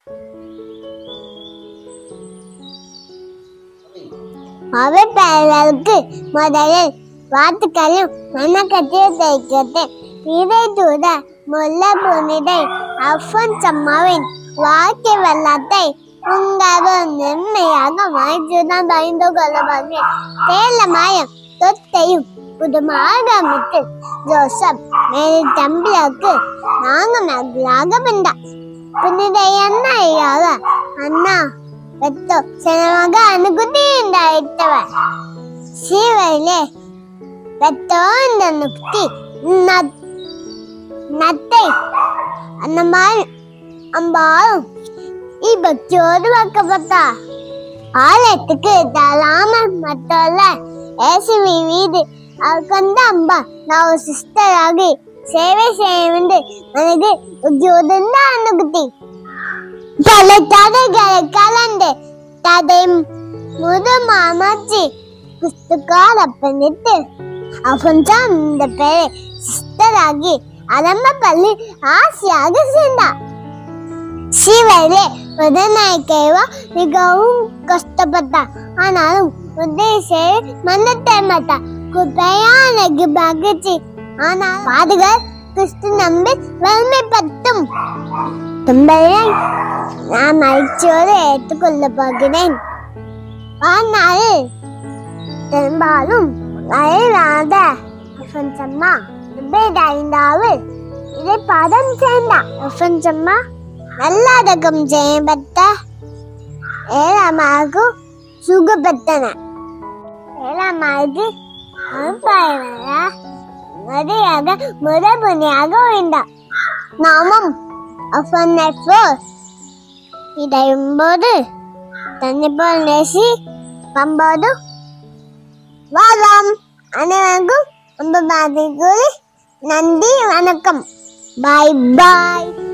அவர்களுக்கு முதலில் வாழ்த்துக்களும் வணக்கத்தையும் தெரிவிக்கிறேன் இதை தூத முல்ல புனிதை அஃபன்சம்மாவின் வாழ்க்கை வெள்ளத்தை உங்களும் நன்மையாக மாய்ச்சுதான் பயந்து கொள்ளப்படுகிறேன் தேலமாயம் தொத்தையும் புதுமாகமிட்டு ஜோசப் மேரி தம்பிக்கு நாங்க மகளாக பிண்டா புனித எண்ணெயாக அண்ணா பெத்தோ சினமாக அணுகுதி இட்டவன் சீவையிலே பெத்தோ இந்த நுக்தி நத்தை அந்த மாதிரி அம்பாலும் ഈ ഭക്തിയോട് വെക്കപ്പെട്ട ആലയத்துக்கு தலாம மத்தோல ஏசி வீடு அவர்கந்த அம்பா நான் சிஸ்டர் ஆகி சேவை செய்ய வேண்டு எனக்கு உத்தியோகம் தான் அனுகுத்தி பல தடைகளை கலந்து தடை முது மாமாச்சி புஸ்தகால் அப்பனிட்டு அவன் தான் இந்த பேரை சிஸ்டர் ஆகி ஆரம்ப பள்ளி ஆசையாக சேர்ந்தான் சிவரே உடனாய்க்கேவா மிகவும் கஷ்டப்பட்டான் ஆனாலும் உதய மன்னத்தை மாட்டான் குப்பையானக்கு பகிர்ச்சி ஆனால் பாதுகார் கிறிஸ்து நம்பி வலிமைப்பட்டும் தும்பையை நான் மகிழ்ச்சியோடு ஏற்றுக்கொள்ள போகிறேன் ஆனால் பெரும்பாலும் வயலாத அஃபன்சம்மா ஐந்தாவது இதை பதம் சேர்ந்தான் அஃபன்சம்மா நல்லடக்கம் செய்யப்பட்ட ஏழாமாவுக்கு சுகப்பட்டன ஏழாமாவுக்கு மதியாக முதபுனியாக உண்டான் நாமும் இடையும்போது தண்ணி போல் நேசி பம்போது வாழாம் அனைவருக்கும் ரொம்ப பாதி கூறி நன்றி வணக்கம் பாய் பாய்